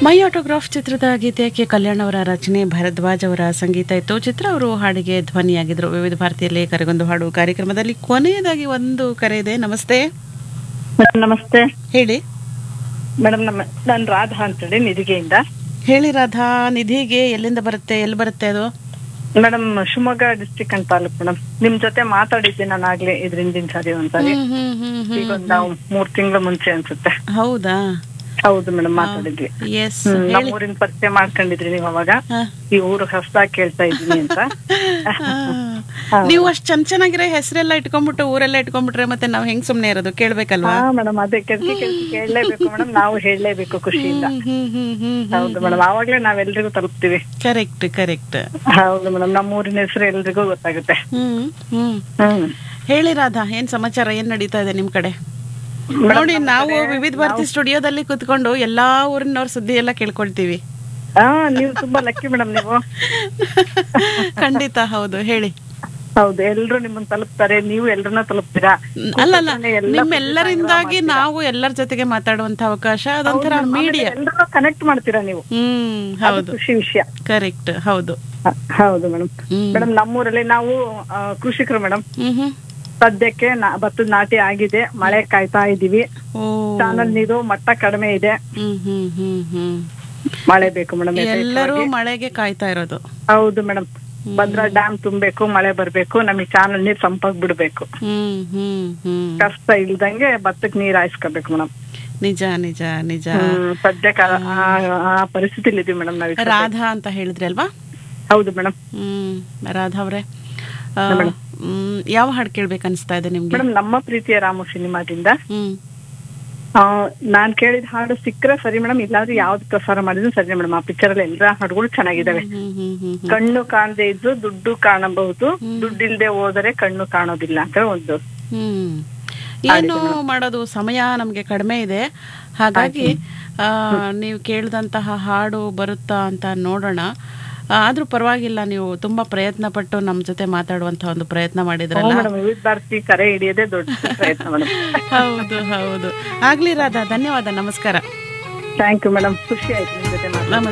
ಮೈ autograph ಚಿತ್ರದ ಗೀತೆ K Kalyan ಅವರ ರಚನೆ ಭರದ್ವಾಜ್ ಅವರ ಸಂಗೀತ ಇತ್ತು ಚಿತ್ರ ಅವರು ಹಾಡಿಗೆ ಧ್ವನಿಯಾಗಿದ್ರು ವಿವಿಧ ಭಾರತೀಯಲ್ಲಿ ಕರೆಗೊಂದು ಹಾಡು ಕಾರ್ಯಕ್ರಮದಲ್ಲಿ ಕೊನೆಯದಾಗಿ ಒಂದು ಕರೆ ಇದೆ ನಮಸ್ತೆ ಮೇಡಮ್ ನಮಸ್ತೆ ಹೇಳಿ ಮೇಡಮ್ ನಮ್ಮ ನಾನು ರಾಧಾ ಅಂತೇಳಿ ನಿಧಿಗೆಯಿಂದ ಹೇಳಿ ರಾಧಾ ನಿಧಿಗೆ ಎಲ್ಲಿಂದ ಬರುತ್ತೆ ಎಲ್ಲಿ ಬರುತ್ತೆ ಅದು ಮೇಡಮ್ ಶಿವಮೊಗ್ಗ ಡಿಸ್ಟ್ರಿಕ್ಟ್ ಅಂತ ತಾಲೂಕು ಮೇಡಮ್ ನಿಮ್ ಜೊತೆ ಮಾತಾಡಿದ್ದೆ ನಾನು ಆಗ್ಲೇ ಇದ್ರ ಹಿಂದಿನ ಸಾರಿ ಒಂದ್ಸಾರಿ ಹ್ಮ್, ಹ್ಮ್, ಹ್ಮ್, ಹ್ಮ್. ಈಗ ಒಂದ್ ನಾವು ಮೂರ್ ತಿಂಗಳ ಮುಂಚೆ ಅನ್ಸುತ್ತೆ ಹೌದಾ ಹೌದು ಮೇಡಮ್ ಮಾತಾಡಿದ್ವಿ ಎಸ್ ಹ್ಮ್, ಹೇಳಿ ನಮ್ಮ ಊರಿನ ಪರಿಚಯ ಮಾಡ್ಕೊಂಡಿದ್ರಿ ನೀವು ಅವಾಗ ಹಾ. ಈ ಊರು ಹೊಸದಾಗಿ ಕೇಳ್ತಾ ಇದ್ದೀನಿ ಅಂತ ಆ, ನೀವು ಅಷ್ಟ್ ಚೆನ್ನ ಚೆನ್ನಾಗಿರೋ ಹೆಸರೆಲ್ಲ ಇಟ್ಕೊಂಡ್ಬಿಟ್ಟು ಊರೆಲ್ಲ ಇಟ್ಕೊಂಡ್ಬಿಟ್ರೆ ಮತ್ತೆ ನಾವ್ ಹೆಂಗ್ ಸುಮ್ನೆ ಇರೋದು ಕೇಳ್ಬೇಕಲ್ವಾ ಹಾ ಮೇಡಮ್ ಅದೇ ಕೆಲ್ಸಿ ಕೆಲ್ಸಿ ಕೇಳಲೇಬೇಕು ಮೇಡಮ್ ನಾವು ಹೇಳಲೇಬೇಕು ಖುಷಿಯಿಂದ ಹ್ಮ್ ಹ್ಮ್ ಹ್ಮ್ ಹೌದು ಮೇಡಮ್ ಆವಾಗ್ಲೇ ನಾವೆಲ್ರಿಗೂ ತಲುಪ್ತೀವಿ ಕರೆಕ್ಟ್ ಕರೆಕ್ಟ್ ಹೌದು ಮೇಡಮ್ ನಮ್ಮ ಊರಿನ ಹೆಸರು ಎಲ್ರಿಗೂ ಗೊತ್ತಾಗುತ್ತೆ ಹ್ಮ್ ಹ್ಮ್ ಹ್ಮ್ ಹೇಳಿ ರಾಧಾ ಏನ್ ಸಮಾಚಾರ ಏನ್ ನಡೀತಾ ಇದೆ ನಿಮ್ ಕಡೆ ನೋಡಿ ನಾವು ವಿವಿಧ ಭಾರತಿ ಸ್ಟುಡಿಯೋದಲ್ಲಿ ಕುತ್ಕೊಂಡು ಎಲ್ಲಾ ಊರಿನವ್ರ ಸುದ್ದಿ ಎಲ್ಲ ಕೇಳ್ಕೊಳ್ತೀವಿ ಹಾ ನೀವು ತುಂಬಾ ಲಕ್ಕಿ ಮೇಡಮ್ ನೀವು ಖಂಡಿತ ಹೌದು ಹೇಳಿ ಹೌದು ಎಲ್ರು ನಿಮ್ಮನ್ನ ತಲುಪ್ತಾರೆ ನೀವು ಎಲ್ರನ್ನ ತಲುಪ್ತೀರಾ ಅಲ್ಲಲ್ಲ ಎಲ್ಲ ನಿಮ್ಮೆಲ್ಲರಿಂದಾಗಿ ನಾವು ಎಲ್ಲರ ಜೊತೆಗೆ ಮಾತಾಡುವಂತ ಅವಕಾಶ ಅದೊಂಥರ ಮೀಡಿಯಾ ಎಲ್ರನ್ನ ಕನೆಕ್ಟ್ ಮಾಡ್ತೀರಾ ನೀವು ಹ್ಮ್ ಅದು ಹೌದು ಖುಷಿ ವಿಷಯ ಕರೆಕ್ಟ್ ಹೌದು ಹ, ಹೌದು ಮೇಡಮ್ ಹ್ಮ್ ಮೇಡಮ್ ನಮ್ಮೂರಲ್ಲಿ ನಾವು ಆ, ಕೃಷಿಕರು ಮೇಡಮ್ ಹ್ಮ್ ಹ್ಮ್ ಸದ್ಯಕ್ಕೆ ನಾ- ಭತ್ತದ ನಾಟಿ ಆಗಿದೆ ಮಳೆ ಕಾಯ್ತಾ ಇದೀವಿ ಓ ಚಾನಲ್ ನೀರು ಮಟ್ಟ ಕಡಿಮೆ ಇದೆ ಹ್ಮ್ ಹ್ಮ್ ಹ್ಮ್ ಹ್ಮ್ ಮಳೆ ಬೇಕು ಮೇಡಮ್ ಎಲ್ಲರೂ ಮಳೆಗೆ ಕಾಯ್ತಾ ಇರೋದು ಹೌದು ಮೇಡಮ್ ಭದ್ರಾ ಡ್ಯಾಮ್ ತುಂಬಬೇಕು ಮಳೆ ಬರ್ಬೇಕು ನಮಗೆ ಚಾನಲ್ ನೀರ್ ಸಂಪಾಗ್ ಬಿಡ್ಬೇಕು ಹ್ಮ್ ಹ್ಮ್ ಹ್ಮ್ ಕಷ್ಟ ಇಲ್ದಂಗೆ ಭತ್ತಕ್ ನೀರ್ ಹಾಯಿಸ್ಕೋಬೇಕು ಮೇಡಮ್ ನಿಜ ನಿಜ ನಿಜ ಹ್ಮ್ ಸದ್ಯಕ್ಕೆ ಆ- ಆ- ಆ ಪರಿಸ್ಥಿತಿಲಿ ಇದೀವಿ ಮೇಡಮ್ ನಾವೀಗ ರಾಧಾ ಅಂತ ಹೇಳಿದ್ರಿ ಅಲ್ವಾ ಹೌದು ಮೇಡಮ್ ಹ್ಮ್ ರಾಧಾ ಅವ್ರೆ ಆ, ಹ್ಮ್, ಯಾವ ಹಾಡು ಕೇಳ್ಬೇಕು ಅನ್ಸ್ತಾ ಇದೆ ನಿಮ್ಗೆ ಮೇಡಮ್ ನಮ್ಮ ಪ್ರೀತಿಯ ರಾಮು ಸಿನಿಮಾದಿಂದ ಹ್ಮ್ ಆ, ನಾನ್ ಕೇಳಿದ ಹಾಡು ಸಿಕ್ಕರೆ ಸರಿ ಮೇಡಮ್ ಇಲ್ಲಾಂದ್ರೆ ಯಾವ್ದು ಪ್ರಸಾರ ಮಾಡಿದ್ರು ಸರಿ ಮೇಡಮ್ ಆ ಪಿಕ್ಚರ್ ಅಲ್ಲಿ ಎಲ್ಲಾ ಹಾಡುಗಳು ಚೆನ್ನಾಗಿದಾವೆ ಹ್ಮ್ ಹ್ಮ್ ಹ್ಮ್ ಹ್ಮ್ ಕಣ್ಣು ಕಾಣದೆ ಇದ್ದು ದುಡ್ಡು ಕಾಣಬಹುದು ದುಡ್ಡಿಲ್ದೆ ಹೋದರೆ ಕಣ್ಣು ಕಾಣೋದಿಲ್ಲ ಅಂತ ಒಂದು ಹ್ಮ್ ಏನು ಮಾಡೋದು ಸಮಯ ನಮ್ಗೆ ಕಡಿಮೆ ಇದೆ ಹಾಗಾಗಿ ಆ, ನೀವು ಕೇಳಿದಂತಹ ಹಾಡು ಬರುತ್ತಾ ಅಂತ ನೋಡೋಣ ಆ, ಆದ್ರೂ ಪರವಾಗಿಲ್ಲ ನೀವು ತುಂಬಾ ಪ್ರಯತ್ನ ಪಟ್ಟು ನಮ್ ಜೊತೆ ಮಾತಾಡುವಂತ ಒಂದು ಪ್ರಯತ್ನ ಮಾಡಿದ್ರಲ್ಲ ಮೇಡಮ್ ವಿವಿಧ ಭಾರತಿ ಕರೆ ಹಿಡಿಯೋದೇ ದೊಡ್ಡ ಪ್ರಯತ್ನ ಮೇಡಮ್ ಹೌದು ಹೌದು ಆಗ್ಲಿ ರಾಧಾ ಧನ್ಯವಾದ ನಮಸ್ಕಾರ ಥ್ಯಾಂಕ್ ಯು ಮೇಡಮ್ ಖುಷಿ ಆಯ್ತು ನಿಮ್ ಜೊತೆ ಮಾತಾಡಿ ನಮಸ್ಕಾರ